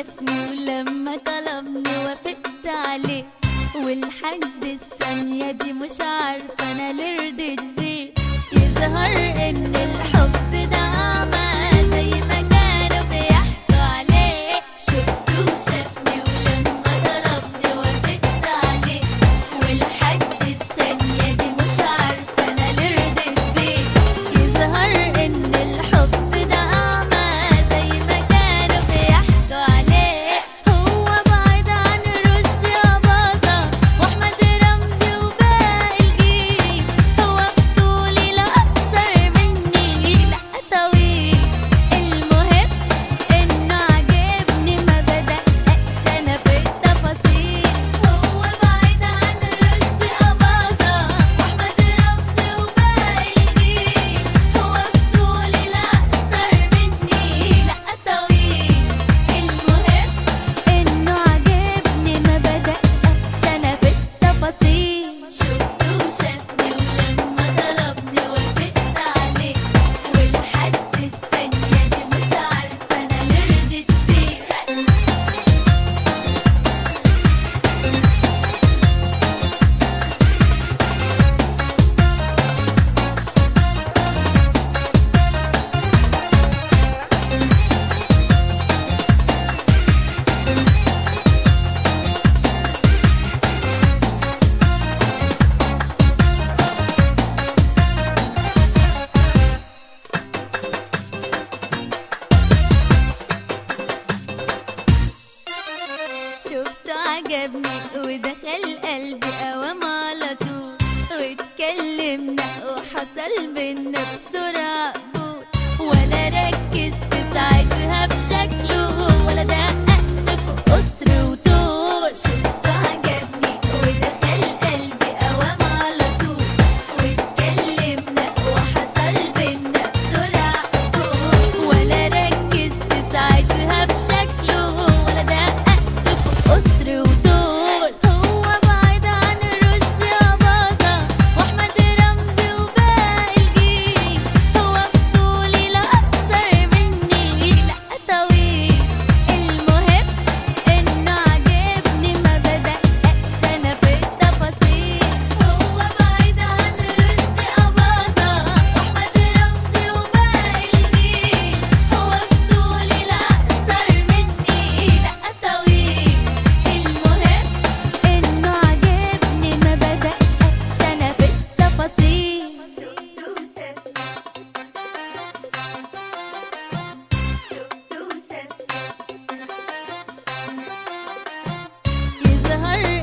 شافني ولما طلبني وافقت عليه ولحد الثانية دي مش عارفة أنا ليه رضيت بيه يظهر إن الحب ده أعمى زي ما كانوا بيحكوا عليه شفته وشافني ولما طلبني وافقت عليه ولحد الثانية دي مش عارفة أنا ليه رضيت بيه يظهر إن الحب ده أعمى زي ما كانوا بيحكوا عليه هو بعيد عن رشدي أباظة وأحمد رمزي وباقي الجيل هو بطولي لا أكتر مني لا طويل المهم إنه عاجبني ما بدققش أنا في التفاصيل هو بعيد عن رشدي أباظة وأحمد رمزي وباقي الجيل هو بطولي لا أكتر مني لا طويل المهم إنه عاجبني ما بدققش أنا في التفاصيل شفته وشافني ولما طلبني وافقت عليه ولحد الثانية دي مش عارفة أنا ليه رضيت بيه شفته عجبني ودخل قلبي قوام على طول واتكلمنا وحصل بينا بسرعة قبول ولا ركزت ساعتها بشكله ولا دققت في قصر وطول شفته عجبني ودخل قلبي قوام على طول واتكلمنا وحصل بينا بسرعة قبول ولا ركزت ساعتها بشكله ولا دققت في قصر وطول هو بعيد عن رشدي أباظة وأحمد رمزي وباقي الجيل هو بطولي لا أكتر مني لا طويل المهم إنه عاجبني ما بدققش أنا في التفاصيل هو بعيد عن رشدي أباظة وأحمد رمزي وباقي الجيل هو بطولي لا أكتر مني لا طويل المهم إنه عاجبني ما بدققش أنا في التفاصيل يظهر